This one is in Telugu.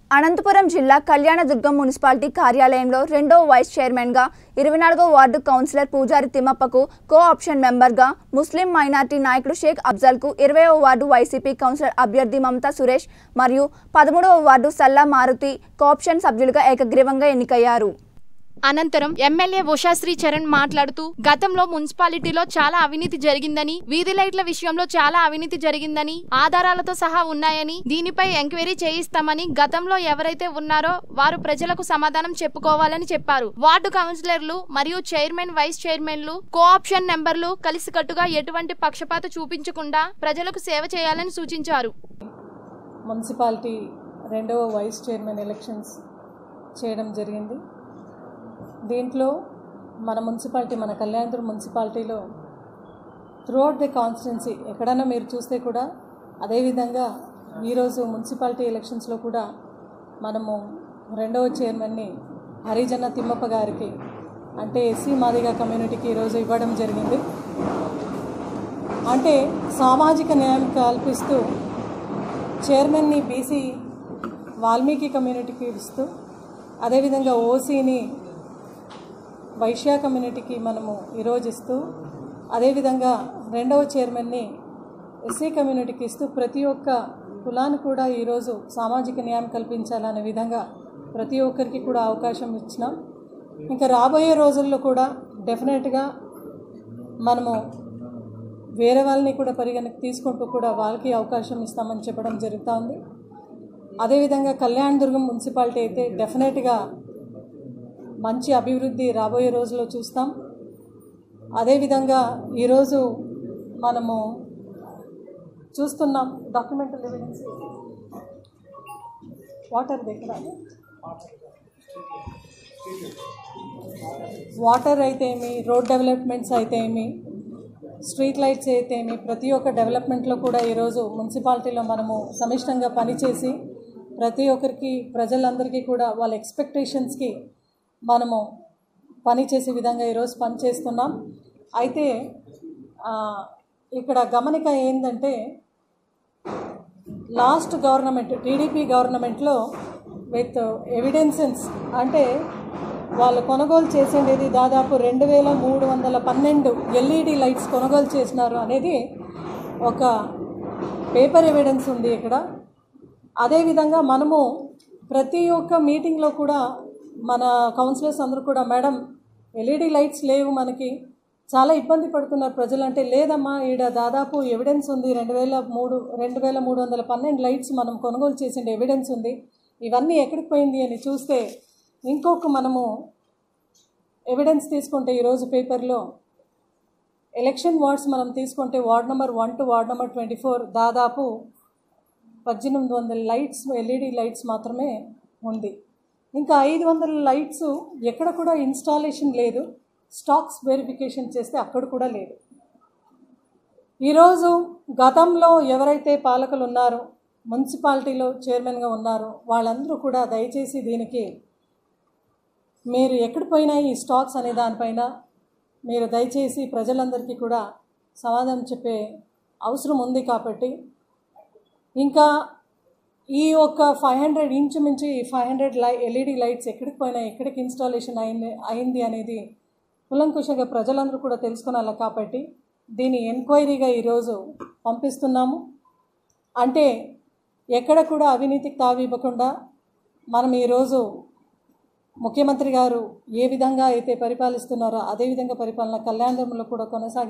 అనంతపురం జిల్లా కళ్యాణదుర్గం మున్సిపాలిటీ కార్యాలయంలో రెండో వైస్ చైర్మన్గా ఇరవై నాలుగో వార్డు కౌన్సిలర్ పూజారి తిమ్మప్పకు కో ఆప్షన్ మెంబర్గా ముస్లిం మైనార్టీ నాయకుడు షేక్ అఫ్జల్కు ఇరవైవ వార్డు వైసీపీ కౌన్సిలర్ అభ్యర్థి మమతా సురేష్ మరియు పదమూడవ వార్డు సల్లా మారుతి కోఆప్షన్ సభ్యులుగా ఏకగ్రీవంగా ఎన్నికయ్యారు అనంతరం ఎమ్మెల్యే ఉషాశ్రీ చరణ్ మాట్లాడుతూ గతంలో మున్సిపాలిటీలో చాలా అవినీతి జరిగిందని వీధి లైట్ల విషయంలో చాలా అవినీతి జరిగిందని ఆధారాలతో సహా ఉన్నాయని దీనిపై ఎంక్వైరీ చేయిస్తామని గతంలో ఎవరైతే ఉన్నారో వారు ప్రజలకు సమాధానం చెప్పుకోవాలని చెప్పారు వార్డు కౌన్సిలర్లు మరియు చైర్మన్ వైస్ చైర్మన్లు కోఆప్షన్ నెంబర్లు కలిసికట్టుగా ఎటువంటి పక్షపాత చూపించకుండా ప్రజలకు సేవ చేయాలని సూచించారు మున్సిపాలిటీ రెండవ వైస్ చైర్మన్ ఎలక్షన్స్ చేయడం జరిగింది దీంట్లో మన మున్సిపాలిటీ మన కళ్యాణదుర్గం మున్సిపాలిటీలో త్రూఅవుట్ ది కాన్స్టిట్యున్సీ ఎక్కడైనా మీరు చూస్తే కూడా అదేవిధంగా ఈరోజు మున్సిపాలిటీ ఎలక్షన్స్లో కూడా మనము రెండవ చైర్మన్ని హరిజన తిమ్మప్ప గారికి అంటే ఎస్సీ మాదిగ కమ్యూనిటీకి ఈరోజు ఇవ్వడం జరిగింది అంటే సామాజిక న్యాయం కల్పిస్తూ చైర్మన్ని బీసీ వాల్మీకి కమ్యూనిటీకి ఇస్తూ అదేవిధంగా ఓసీని వైశ్య కమ్యూనిటీకి మనము ఈరోజు ఇస్తూ అదేవిధంగా రెండవ చైర్మన్ని ఎస్సీ కమ్యూనిటీకి ఇస్తూ ప్రతి ఒక్క కులాన్ని కూడా ఈరోజు సామాజిక న్యాయం కల్పించాలనే విధంగా ప్రతి ఒక్కరికి కూడా అవకాశం ఇచ్చినాం ఇంకా రాబోయే రోజుల్లో కూడా డెఫినెట్గా మనము వేరే వాళ్ళని కూడా పరిగణకు తీసుకుంటూ కూడా వాళ్ళకి అవకాశం ఇస్తామని చెప్పడం జరుగుతూ ఉంది అదేవిధంగా కళ్యాణదుర్గం మున్సిపాలిటీ అయితే డెఫినెట్గా మంచి అభివృద్ధి రాబోయే రోజుల్లో చూస్తాం అదేవిధంగా ఈరోజు మనము చూస్తున్నాం డాక్యుమెంటల్ ఎవిడెన్స్ వాటర్ దగ్గర వాటర్ అయితే ఏమి రోడ్ డెవలప్మెంట్స్ అయితే ఏమి స్ట్రీట్ లైట్స్ అయితే ఏమి ప్రతి ఒక్క డెవలప్మెంట్లో కూడా ఈరోజు మున్సిపాలిటీలో మనము సమిష్టంగా పనిచేసి ప్రతి ఒక్కరికి ప్రజలందరికీ కూడా వాళ్ళ ఎక్స్పెక్టేషన్స్కి మనము పని చేసే విధంగా ఈరోజు పని చేస్తున్నాం అయితే ఆ, ఇక్కడ గమనిక ఏంటంటే లాస్ట్ గవర్నమెంట్ టీడీపీ గవర్నమెంట్లో విత్ ఎవిడెన్సెన్స్ అంటే వాళ్ళు కొనుగోలు చేసేది దాదాపు రెండు వేల మూడు వందల పన్నెండు ఎల్ఈడి లైట్స్ కొనుగోలు చేసినారు అనేది ఒక పేపర్ ఎవిడెన్స్ ఉంది ఇక్కడ అదేవిధంగా మనము ప్రతి ఒక్క మీటింగ్లో కూడా మన కౌన్సిలర్స్ అందరూ కూడా మేడం ఎల్ఈడి లైట్స్ లేవు మనకి చాలా ఇబ్బంది పడుతున్నారు ప్రజలు అంటే లేదమ్మా ఈడ దాదాపు ఎవిడెన్స్ ఉంది రెండు వేల మూడు రెండు వేల మూడు వందల పన్నెండు లైట్స్ మనం కొనుగోలు చేసిన ఎవిడెన్స్ ఉంది ఇవన్నీ ఎక్కడికి పోయింది అని చూస్తే ఇంకొక మనము ఎవిడెన్స్ తీసుకుంటే ఈరోజు పేపర్లో ఎలక్షన్ వార్డ్స్ మనం తీసుకుంటే ward number one to ward number twenty four దాదాపు పద్దెనిమిది వందల లైట్స్ ఎల్ఈడి లైట్స్ మాత్రమే ఉంది ఇంకా ఐదు వందల లైట్స్ ఎక్కడ కూడా ఇన్స్టాలేషన్ లేదు స్టాక్స్ వెరిఫికేషన్ చేస్తే అక్కడ కూడా లేదు ఈరోజు గతంలో ఎవరైతే పాలకులు ఉన్నారో మున్సిపాలిటీలో చైర్మన్గా ఉన్నారో వాళ్ళందరూ కూడా దయచేసి దీనికి మీరు ఎక్కడ పోయినా ఈ స్టాక్స్ అనే దానిపైన మీరు దయచేసి ప్రజలందరికీ కూడా సమాధానం చెప్పే అవసరం ఉంది కాబట్టి ఇంకా ఈ యొక్క ఫైవ్ హండ్రెడ్ ఇంచుమించు ఈ ఫైవ్ హండ్రెడ్ లై ఎల్ఈడి లైట్స్ ఎక్కడికి పోయినా ఎక్కడికి ఇన్స్టాలేషన్ అయింది అయింది అనేది కులంకుశంగా ప్రజలందరూ కూడా తెలుసుకునాలి కాబట్టి దీని ఎంక్వైరీగా ఈరోజు పంపిస్తున్నాము అంటే ఎక్కడ కూడా అవినీతికి తావివ్వకుండా మనం ఈరోజు ముఖ్యమంత్రి గారు ఏ విధంగా అయితే పరిపాలిస్తున్నారో అదే విధంగా పరిపాలన కళ్యాణంలో కూడా కొనసాగి